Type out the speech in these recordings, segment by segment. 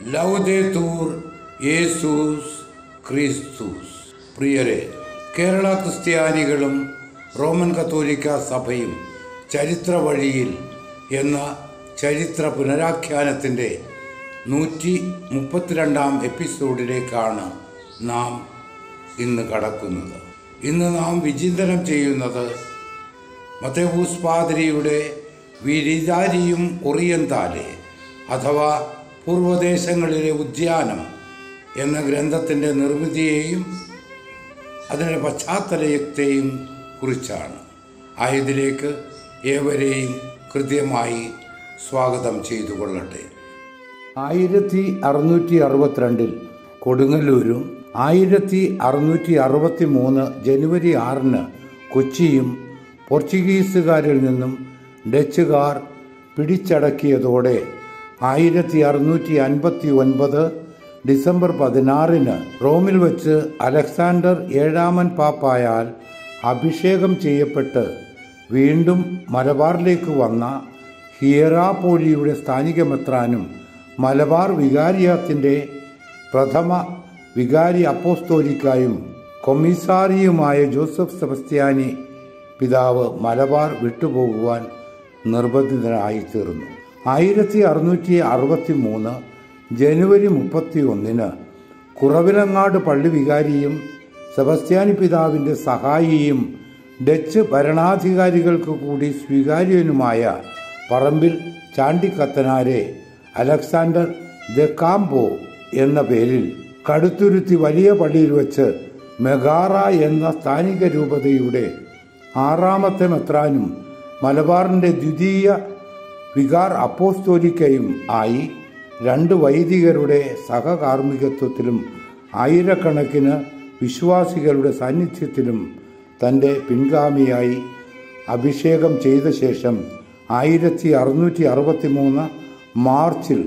ലൗദേത്തൂർ Jesus ക്രിസ്തുസ് പ്രിയരെ കേരള ക്രിസ്ത്യാനികളും Roman കത്തോലിക്ക സഭയും ചരിത്ര വഴിയിൽ എന്ന ചരിത്ര പുനരാഖ്യാനത്തിൻ്റെ നൂറ്റി മുപ്പത്തിരണ്ടാം എപ്പിസോഡിലേക്കാണ് നാം ഇന്ന് കടക്കുന്നത് ഇന്ന് നാം വിചിന്തനം ചെയ്യുന്നത് മത്തേവൂസ് പാതിരിയുടെ വിരിതാരിയും ഒറിയന്താലെ അഥവാ പൂർവദേശങ്ങളിലെ ഉദ്യാനം എന്ന ഗ്രന്ഥത്തിൻ്റെ നിർമ്മിതിയെയും അതിൻ്റെ പശ്ചാത്തലത്തെയും കുറിച്ചാണ് ആയതിലേക്ക് ഏവരെയും കൃത്യമായി സ്വാഗതം ചെയ്തു കൊള്ളട്ടെ ആയിരത്തി അറുന്നൂറ്റി അറുപത്തിരണ്ടിൽ കൊടുങ്ങല്ലൂരും ആയിരത്തി അറുന്നൂറ്റി അറുപത്തി മൂന്ന് ജനുവരി ആറിന് കൊച്ചിയും പോർച്ചുഗീസുകാരിൽ നിന്നും ഡച്ചുകാർ പിടിച്ചടക്കിയതോടെ ആയിരത്തി അറുന്നൂറ്റി അൻപത്തി ഒൻപത് ഡിസംബർ പതിനാറിന് റോമിൽ വച്ച് അലക്സാണ്ടർ ഏഴാമൻ പാപ്പായാൽ അഭിഷേകം ചെയ്യപ്പെട്ട് വീണ്ടും മലബാറിലേക്ക് വന്ന ഹിയറാപോലിയുടെ സ്ഥാനിക മെത്രാനും മലബാർ വികാരിയത്തിൻ്റെ പ്രഥമ വികാരി അപ്പോസ്തോലിക്കായും കൊമ്മിസാരിയുമായ ജോസഫ് സെബസ്ത്യാനി പിതാവ് മലബാർ വിട്ടുപോകുവാൻ നിർബന്ധിതനായി തീർന്നു ആയിരത്തി അറുന്നൂറ്റി അറുപത്തി മൂന്ന് ജനുവരി മുപ്പത്തി ഒന്നിന് കുറവിലങ്ങാട് പള്ളി വികാരിയും സെബസ്ത്യാനി പിതാവിൻ്റെ സഹായിയും ഡച്ച് ഭരണാധികാരികൾക്ക് കൂടി സ്വീകാര്യനുമായ പറമ്പിൽ ചാണ്ടിക്കത്തനാരെ അലക്സാണ്ടർ ദ കാംബോ എന്ന പേരിൽ കടുത്തുരുത്തി വലിയ പള്ളിയിൽ വച്ച് മെഗാറ എന്ന സ്ഥാനിക രൂപതയുടെ ആറാമത്തെ മെത്രാനും മലബാറിന്റെ ദ്വിതീയ വികാർ അപ്പോസ്തോലിക്കയും ആയി രണ്ട് വൈദികരുടെ സഹകാർമ്മികത്വത്തിലും ആയിരക്കണക്കിന് വിശ്വാസികളുടെ സാന്നിധ്യത്തിലും തൻ്റെ പിൻഗാമിയായി അഭിഷേകം ചെയ്ത ശേഷം ആയിരത്തി അറുന്നൂറ്റി അറുപത്തി മൂന്ന് മാർച്ചിൽ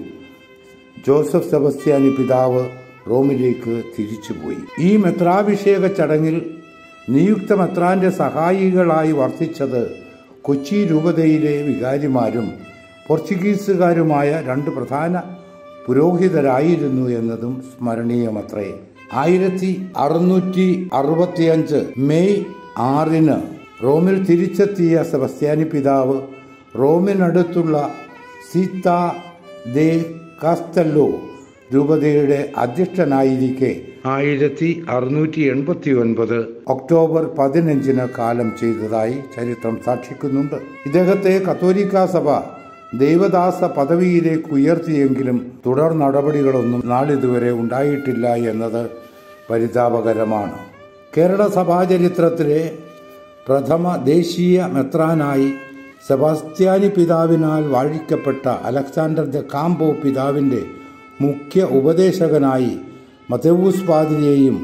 ജോസഫ് സെബസ്ത്യാനി പിതാവ് റോമിലേക്ക് തിരിച്ചുപോയി ഈ മെത്രാഭിഷേക ചടങ്ങിൽ നിയുക്ത മെത്രാന്റെ സഹായികളായി വർത്തിച്ചത് കൊച്ചി രൂപതയിലെ വികാരിമാരും പോർച്ചുഗീസുകാരുമായ രണ്ട് പ്രധാന പുരോഹിതരായിരുന്നു എന്നതും സ്മരണീയമത്രേ ആയിരത്തി അറുന്നൂറ്റി അറുപത്തിയഞ്ച് മെയ് ആറിന് റോമിൽ തിരിച്ചെത്തിയ സെബസ്ത്യാനി പിതാവ് റോമിനടുത്തുള്ള സീത്ത ദേ കാസ്റ്റല്ലോ രൂപതയുടെ അധ്യക്ഷനായിരിക്കെ ആയിരത്തി അറുന്നൂറ്റി എൺപത്തി ഒൻപത് ഒക്ടോബർ പതിനഞ്ചിന് കാലം ചെയ്തതായി ചരിത്രം സാക്ഷിക്കുന്നുണ്ട് ഇദ്ദേഹത്തെ കത്തോലിക്ക സഭ ദൈവദാസ പദവിയിലേക്ക് ഉയർത്തിയെങ്കിലും തുടർ നടപടികളൊന്നും നാളിതുവരെ ഉണ്ടായിട്ടില്ല എന്നത് പരിതാപകരമാണ് കേരള സഭാചരിത്രത്തിലെ പ്രഥമ ദേശീയ മെത്രാനായി സെബാസ്റ്റ്യാനി പിതാവിനാൽ വാഴിക്കപ്പെട്ട അലക്സാണ്ടർ ദ കാംബോ പിതാവിൻ്റെ മുഖ്യ ഉപദേശകനായി മതവൂസ് പാതിരിയെയും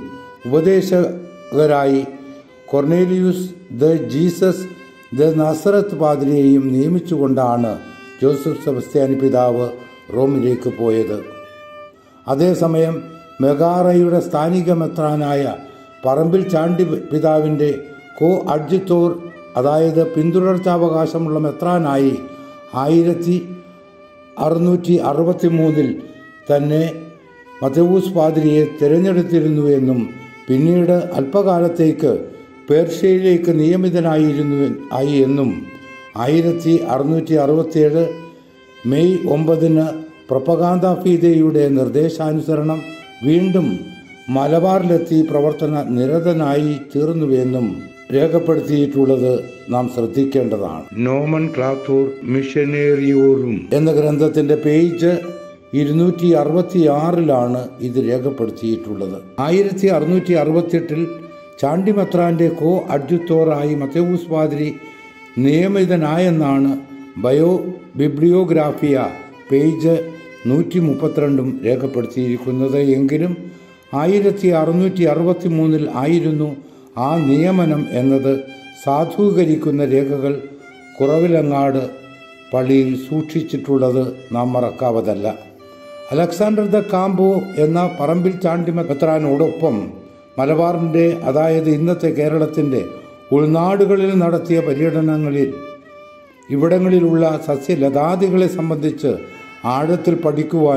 ഉപദേശകരായി Cornelius de Jesus de Nazareth പാതിരിയെയും നിയമിച്ചുകൊണ്ടാണ് ജോസഫ് സെബസ്ത്യാനി പിതാവ് റോമിലേക്ക് പോയത് അതേസമയം മെഗാറയുടെ സ്ഥാനിക മെത്രാനായ പറമ്പിൽ ചാണ്ടി പിതാവിൻ്റെ കോ അഡ്ജിത്തോർ അതായത് പിന്തുടർച്ചാവകാശമുള്ള മെത്രാനായി ആയിരത്തി അറുന്നൂറ്റി അറുപത്തി മൂന്നിൽ തന്നെ മതവൂസ് പാതിരിയെ തിരഞ്ഞെടുത്തിരുന്നു എന്നും പിന്നീട് അല്പകാലത്തേക്ക് പേർഷ്യയിലേക്ക് നിയമിതനായിരുന്നു ആയി എന്നും ആയിരത്തി അറുന്നൂറ്റി അറുപത്തിയേഴ് മെയ് ഒമ്പതിന് പ്രൊപ്പഗാന്ത ഫീതയുടെ നിർദ്ദേശാനുസരണം വീണ്ടും മലബാറിലെത്തി പ്രവർത്തന നിരതനായി തീർന്നുവെന്നും രേഖപ്പെടുത്തിയിട്ടുള്ളത് നാം ശ്രദ്ധിക്കേണ്ടതാണ് നോമൻ ക്ലാത്തൂർ മിഷനേറിയോറും എന്ന ഗ്രന്ഥത്തിന്റെ പേജ് ഇരുന്നൂറ്റി അറുപത്തി ആറിലാണ് ഇത് രേഖപ്പെടുത്തിയിട്ടുള്ളത് ആയിരത്തി അറുന്നൂറ്റി അറുപത്തിയെട്ടിൽ ചാണ്ടിമത്രാന്റെ കോ അഡ്ജുത്തോറായി മത്തേവൂസ് പാതിരി നിയമിതനായെന്നാണ് ബയോ ബിബ്ലിയോഗ്രാഫിയ പേജ് നൂറ്റി മുപ്പത്തിരണ്ടും രേഖപ്പെടുത്തിയിരിക്കുന്നത് എങ്കിലും ആയിരത്തി അറുന്നൂറ്റി അറുപത്തി മൂന്നിൽ ആയിരുന്നു ആ നിയമനം എന്നത് സാധൂകരിക്കുന്ന രേഖകൾ കുറവിലങ്ങാട് പള്ളിയിൽ സൂക്ഷിച്ചിട്ടുള്ളത് നാം മറക്കാവതല്ല അലക്സാണ്ടർ ദ കാംബോ എന്ന പറമ്പിൽ ചാണ്ടിമെത്രാനോടൊപ്പം മലബാറിൻ്റെ അതായത് ഇന്നത്തെ കേരളത്തിൻ്റെ ഉൾനാടുകളിൽ നടത്തിയ പര്യടനങ്ങളിൽ ഇവിടങ്ങളിലുള്ള സസ്യലതാദികളെ സംബന്ധിച്ച് ആഴത്തിൽ പഠിക്കുവാനും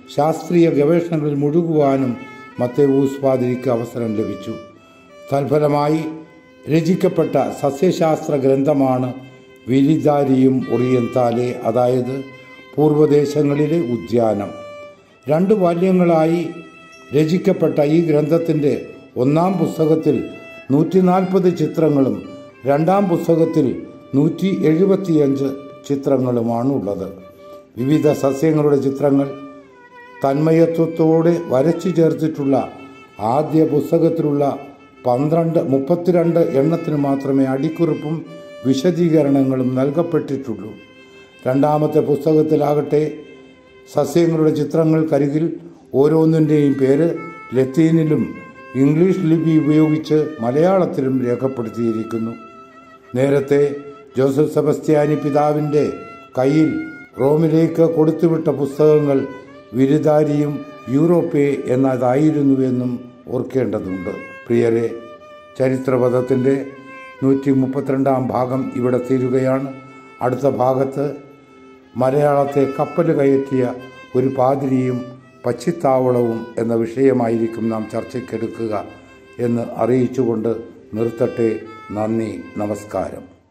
ശാസ്ത്രീയ ഗവേഷണങ്ങളിൽ മുഴുകുവാനും മത്തേവൂസ് പാതിരിക്ക് അവസരം ലഭിച്ചു തൽഫലമായി രചിക്കപ്പെട്ട സസ്യശാസ്ത്ര ഗ്രന്ഥമാണ് വിരിദാരിയും ഒറിയന്താലെ അതായത് പൂർവ്വദേശങ്ങളിലെ ഉദ്യാനം രണ്ട് വാല്യങ്ങളായി രചിക്കപ്പെട്ട ഈ ഗ്രന്ഥത്തിൻ്റെ ഒന്നാം പുസ്തകത്തിൽ നൂറ്റി നാൽപ്പത് ചിത്രങ്ങളും രണ്ടാം പുസ്തകത്തിൽ നൂറ്റി എഴുപത്തിയഞ്ച് ചിത്രങ്ങളുമാണ് ഉള്ളത് വിവിധ സസ്യങ്ങളുടെ ചിത്രങ്ങൾ തന്മയത്വത്തോടെ വരച്ചു ചേർത്തിട്ടുള്ള ആദ്യ പുസ്തകത്തിലുള്ള പന്ത്രണ്ട് മുപ്പത്തിരണ്ട് എണ്ണത്തിന് മാത്രമേ അടിക്കുറിപ്പും വിശദീകരണങ്ങളും നൽകപ്പെട്ടിട്ടുള്ളൂ രണ്ടാമത്തെ പുസ്തകത്തിലാകട്ടെ സസ്യങ്ങളുടെ ചിത്രങ്ങൾക്കരികിൽ ഓരോന്നിൻ്റെയും പേര് ലത്തീനിലും ഇംഗ്ലീഷ് ലിപി ഉപയോഗിച്ച് മലയാളത്തിലും രേഖപ്പെടുത്തിയിരിക്കുന്നു നേരത്തെ ജോസഫ് സെബസ്ത്യാനി പിതാവിൻ്റെ കയ്യിൽ റോമിലേക്ക് കൊടുത്തുവിട്ട പുസ്തകങ്ങൾ വിരുദാരിയും യൂറോപ്പേ എന്നതായിരുന്നുവെന്നും ഓർക്കേണ്ടതുണ്ട് പ്രിയരെ ചരിത്രപഥത്തിൻ്റെ നൂറ്റി മുപ്പത്തിരണ്ടാം ഭാഗം ഇവിടെ തീരുകയാണ് അടുത്ത ഭാഗത്ത് മലയാളത്തെ കപ്പൽ കയറ്റിയ ഒരു പാതിരിയും പച്ചിത്താവളവും എന്ന വിഷയമായിരിക്കും നാം ചർച്ചയ്ക്കെടുക്കുക എന്ന് അറിയിച്ചുകൊണ്ട് നിർത്തട്ടെ നന്ദി നമസ്കാരം